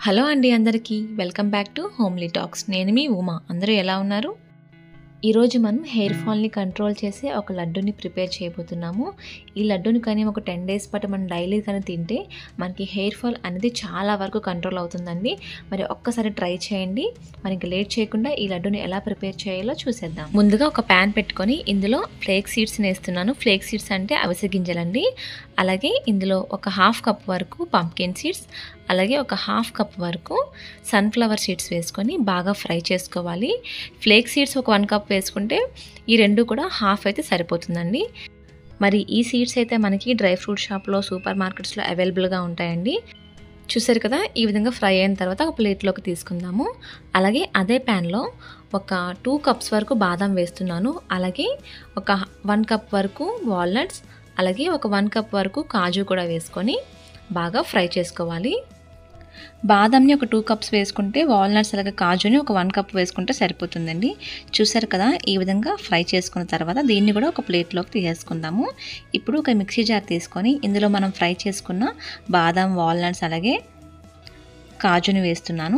hello అండి అందరికీ welcome back to homely talks నేను మీ ఉమా అందరూ ఎలా ఉన్నారు ఈరోజు మనం హెయిర్ ఫాల్ని కంట్రోల్ చేసే ఒక లడ్డుని ప్రిపేర్ చేయబోతున్నాము ఈ లడ్డుని కానీ ఒక టెన్ డేస్ పాటు మనం డైలీ కానీ తింటే మనకి హెయిర్ ఫాల్ అనేది చాలా వరకు కంట్రోల్ అవుతుందండి మరి ఒక్కసారి ట్రై చేయండి మనకి లేట్ చేయకుండా ఈ లడ్డుని ఎలా ప్రిపేర్ చేయాలో చూసేద్దాం ముందుగా ఒక ప్యాన్ పెట్టుకొని ఇందులో ఫ్లేక్ సీడ్స్ని వేస్తున్నాను ఫ్లేక్ సీడ్స్ అంటే అవిసె గింజలండి అలాగే ఇందులో ఒక హాఫ్ కప్ వరకు పంప్కిన్ సీడ్స్ అలాగే ఒక హాఫ్ కప్ వరకు సన్ఫ్లవర్ సీడ్స్ వేసుకొని బాగా ఫ్రై చేసుకోవాలి ఫ్లేక్ సీడ్స్ ఒక వన్ కప్ వేసుకుంటే ఈ రెండు కూడా హాఫ్ అయితే సరిపోతుందండి మరి ఈ సీడ్స్ అయితే మనకి డ్రై ఫ్రూట్ షాప్లో సూపర్ మార్కెట్స్లో అవైలబుల్గా ఉంటాయండి చూసారు కదా ఈ విధంగా ఫ్రై అయిన తర్వాత ఒక ప్లేట్లోకి తీసుకుందాము అలాగే అదే ప్యాన్లో ఒక టూ కప్స్ వరకు బాదం వేస్తున్నాను అలాగే ఒక వన్ కప్ వరకు వాల్నట్స్ అలాగే ఒక వన్ కప్ వరకు కాజు కూడా వేసుకొని బాగా ఫ్రై చేసుకోవాలి బాదంని ఒక టూ కప్స్ వేసుకుంటే వాల్నట్స్ అలాగే కాజుని ఒక వన్ కప్ వేసుకుంటే సరిపోతుందండి చూసారు కదా ఈ విధంగా ఫ్రై చేసుకున్న తర్వాత దీన్ని కూడా ఒక ప్లేట్లోకి తీసేసుకుందాము ఇప్పుడు ఒక మిక్సీ జార్ తీసుకొని ఇందులో మనం ఫ్రై చేసుకున్న బాదం వాల్నట్స్ అలాగే కాజుని వేస్తున్నాను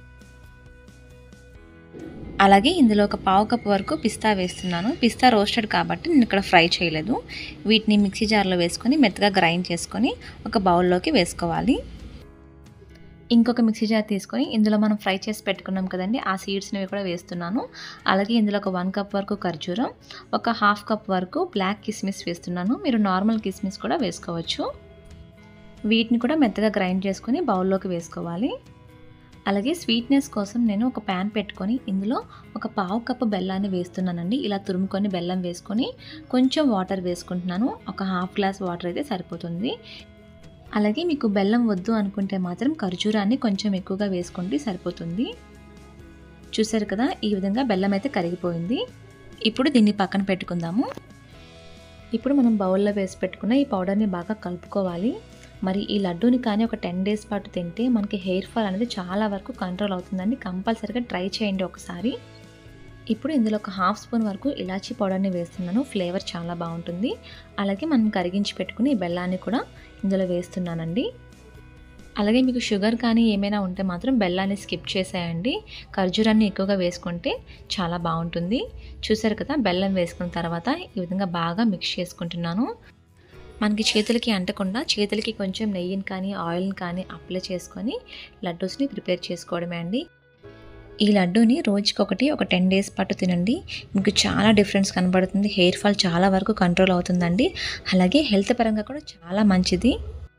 అలాగే ఇందులో ఒక పావు కప్ వరకు పిస్తా వేస్తున్నాను పిస్తా రోస్టెడ్ కాబట్టి నేను ఇక్కడ ఫ్రై చేయలేదు వీటిని మిక్సీ జార్లో వేసుకొని మెత్తగా గ్రైండ్ చేసుకొని ఒక బౌల్లోకి వేసుకోవాలి ఇంకొక మిక్సీ జార్ తీసుకొని ఇందులో మనం ఫ్రై చేసి పెట్టుకున్నాం కదండి ఆ సీడ్స్ని కూడా వేస్తున్నాను అలాగే ఇందులో ఒక వన్ కప్ వరకు ఖర్జూరం ఒక హాఫ్ కప్ వరకు బ్లాక్ కిస్మిస్ వేస్తున్నాను మీరు నార్మల్ కిస్మిస్ కూడా వేసుకోవచ్చు వీటిని కూడా మెత్తగా గ్రైండ్ చేసుకొని బౌల్లోకి వేసుకోవాలి అలాగే స్వీట్నెస్ కోసం నేను ఒక ప్యాన్ పెట్టుకొని ఇందులో ఒక పావు కప్పు బెల్లాన్ని వేస్తున్నానండి ఇలా తురుముకొని బెల్లం వేసుకొని కొంచెం వాటర్ వేసుకుంటున్నాను ఒక హాఫ్ గ్లాస్ వాటర్ అయితే సరిపోతుంది అలాగే మీకు బెల్లం వద్దు అనుకుంటే మాత్రం ఖర్జూరాన్ని కొంచెం ఎక్కువగా వేసుకుంటే సరిపోతుంది చూసారు కదా ఈ విధంగా బెల్లం అయితే కరిగిపోయింది ఇప్పుడు దీన్ని పక్కన పెట్టుకుందాము ఇప్పుడు మనం బౌల్లో వేసి పెట్టుకున్న ఈ పౌడర్ని బాగా కలుపుకోవాలి మరి ఈ లడ్డూని కానీ ఒక టెన్ డేస్ పాటు తింటే మనకి హెయిర్ ఫాల్ అనేది చాలా వరకు కంట్రోల్ అవుతుందండి కంపల్సరీగా ట్రై చేయండి ఒకసారి ఇప్పుడు ఇందులో ఒక హాఫ్ స్పూన్ వరకు ఇలాచీ పౌడర్ని వేస్తున్నాను ఫ్లేవర్ చాలా బాగుంటుంది అలాగే మనం కరిగించి పెట్టుకుని ఈ బెల్లాన్ని కూడా ఇందులో వేస్తున్నానండి అలాగే మీకు షుగర్ కానీ ఏమైనా ఉంటే మాత్రం బెల్లాన్ని స్కిప్ చేసేయండి ఖర్జూరాన్ని ఎక్కువగా వేసుకుంటే చాలా బాగుంటుంది చూసారు కదా బెల్లం వేసుకున్న తర్వాత ఈ విధంగా బాగా మిక్స్ చేసుకుంటున్నాను మనకి చేతులకి అంటకుండా చేతులకి కొంచెం నెయ్యిని కానీ ఆయిల్ని కానీ అప్లై చేసుకొని లడ్డూస్ని ప్రిపేర్ చేసుకోవడమే అండి ఈ లడ్డూని రోజుకొకటి ఒక టెన్ డేస్ పాటు తినండి మీకు చాలా డిఫరెన్స్ కనబడుతుంది హెయిర్ ఫాల్ చాలా వరకు కంట్రోల్ అవుతుందండి అలాగే హెల్త్ పరంగా కూడా చాలా మంచిది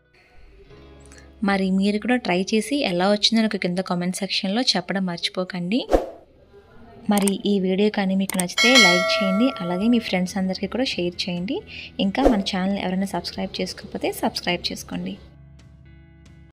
మరి మీరు కూడా ట్రై చేసి ఎలా వచ్చిందో నాకు కింద కామెంట్ సెక్షన్లో చెప్పడం మర్చిపోకండి మరి ఈ వీడియో కానీ మీకు నచ్చితే లైక్ చేయండి అలాగే మీ ఫ్రెండ్స్ అందరికీ కూడా షేర్ చేయండి ఇంకా మన ఛానల్ ఎవరైనా సబ్స్క్రైబ్ చేసుకోకపోతే సబ్స్క్రైబ్ చేసుకోండి